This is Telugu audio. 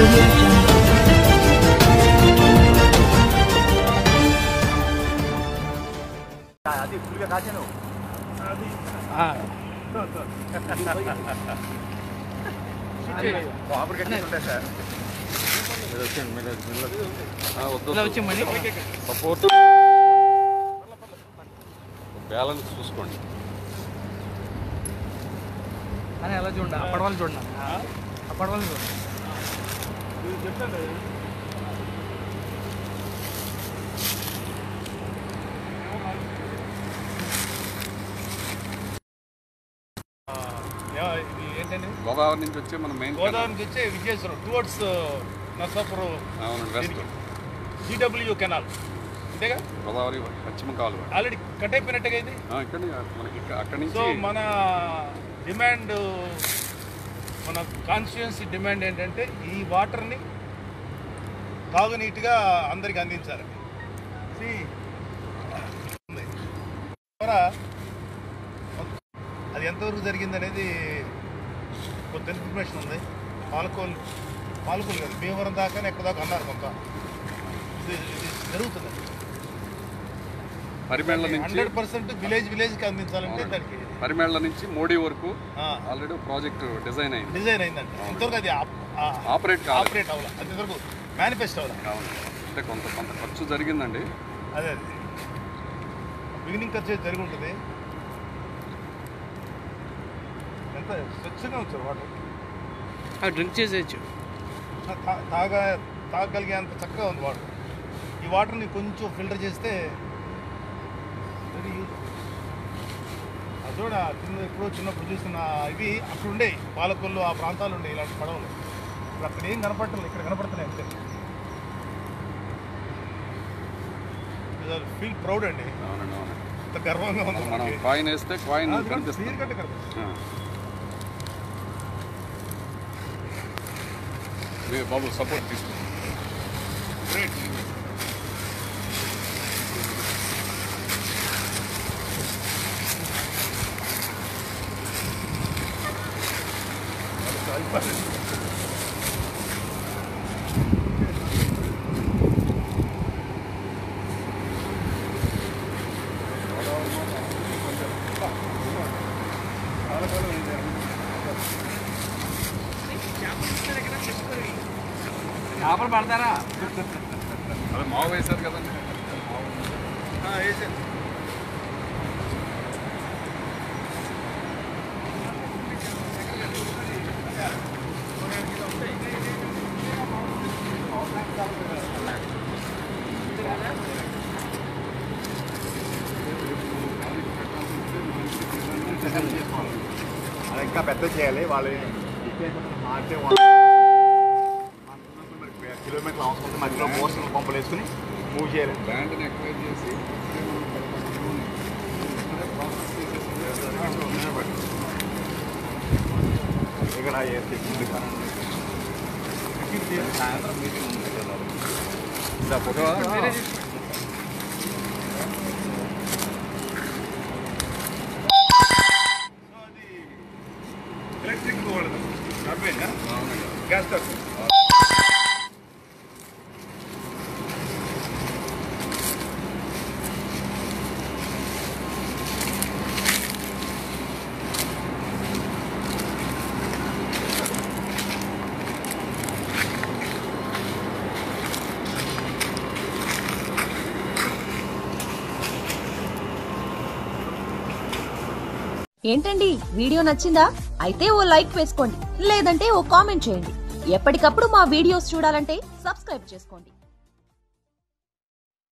audio jungle. అది ఫుల్గా కాచాను మామూలు కట్టేసి ఉంటాయి సార్ సపోర్ట్ బ్యాలెన్స్ చూసుకోండి అని ఎలా చూడండి అప్పటి వాళ్ళు చూడండి అప్పటి వాళ్ళు చూడండి ఇది ఏంటండి గోదావరి నుంచి వచ్చే మన మెయిన్ గోదావరి నుంచి వచ్చే విజయేశ్వరం టువర్డ్స్ నర్సాపురం అవునండి వెస్ట్ సిడబ్ల్యూ కెనాల్ అంతేగా గోదావరి పశ్చిమ కాలువ ఆల్రెడీ కట్ అయిపోయినట్టుగా ఇది ఆ, ఇక్కడ మనకి ఇక్కడ- అక్కడి సో నుంచి మన డిమాండ్ మన కాన్స్టిట్యున్సీ డిమాండ్ ఏంటంటే ఈ వాటర్ని తాగునీటిగా అందరికి అందించాలి See, ఉంది. ద్వారా అది ఎంతవరకు జరిగింది అనేది కొంత ఇన్ఫర్మేషన్ ఉంది పాలకోలు పాలకోలు కాదు భీమవరం దాకా ఎక్కడ దాకా అన్నారు కొంత ఇది ఇది జరుగుతుంది పరిమేళ్ల నుంచి హండ్రెడ్ పర్సెంట్ విలేజ్ విలేజ్కి అందించాలంటే దానికి పరిమేళ్ల నుంచి మోడీ వరకు ఆ, ఆల్రెడీ ప్రాజెక్ట్ డిజైన్ అయింది డిజైన్ అయిందండి ఇంతవరకు అది ఆప్- ఆ- ఆపరేట్ కావాలి ఆపరేట్ అవ్వాలి అది ఇంతవరకు మేనిఫెస్ట్ అవ్వాలి అవును అంటే కొంత కొంత ఖర్చు జరిగిందండి అదే అది బిగినింగ్ ఖర్చు అయితే జరిగి ఉంటుంది ఎంత స్వచ్ఛంగా వచ్చారు వాటర్ డ్రింక్ చేసేయచ్చు తా- తాగా తాగగలిగే అంత చక్కగా ఉంది వాటర్ ఈ వాటర్ని కొంచెం ఫిల్టర్ చేస్తే వెరీ యూజ్ అది చూడ చిన్న ఎప్పుడో చిన్నప్పుడు చూసిన ఇవి అక్కడ ఉండేవి పాలకొల్లు ఆ ప్రాంతాలు ఉండే ఇలాంటి పడవలు ఇప్పుడు అక్కడ ఏం కనపడలేదు ఇక్కడ కనపడుతున్నాయి అంతే ఫీల్ ప్రౌడ్ అండి అవునండి అవునండి ఇంత గర్వంగా ఉంది మనం- మనం మనకి. కాయిన్ వేస్తే కాయిన్ ఆ, ఇదిగోండి, కనిపిస్తుంది clear cut కనిపిస్తుంది. ఆ. ఇదే బాబు సపోర్ట్ తీసుకో Great. చేపలు పడతారా అదే మావ వేశారు కదండి ఆ, వేసాను. అది ఇంకా పెద్ద చేయాలి వాళ్ళు మార్చే కిలోమీటర్లు అవసరం ఉంటుంది మధ్యలో మోషన్ పంపులు వేసుకుని మూవ్ చేయాలి ల్యాండ్ని ఎక్వైర్ చేసి ఇక్కడ ఏ చెప్తుంది సాయంత్రం మీటింగ్ ఉంది ఇలా ఫోటో సో అది ఎలక్ట్రిక్ వాళ్ళది టర్బైన్ గ్యాస్ టర్బైన్ ఏంటండి వీడియో నచ్చిందా అయితే ఓ లైక్ వేసుకోండి లేదంటే ఓ కామెంట్ చేయండి ఎప్పటికప్పుడు మా వీడియోస్ చూడాలంటే సబ్స్క్రైబ్ చేసుకోండి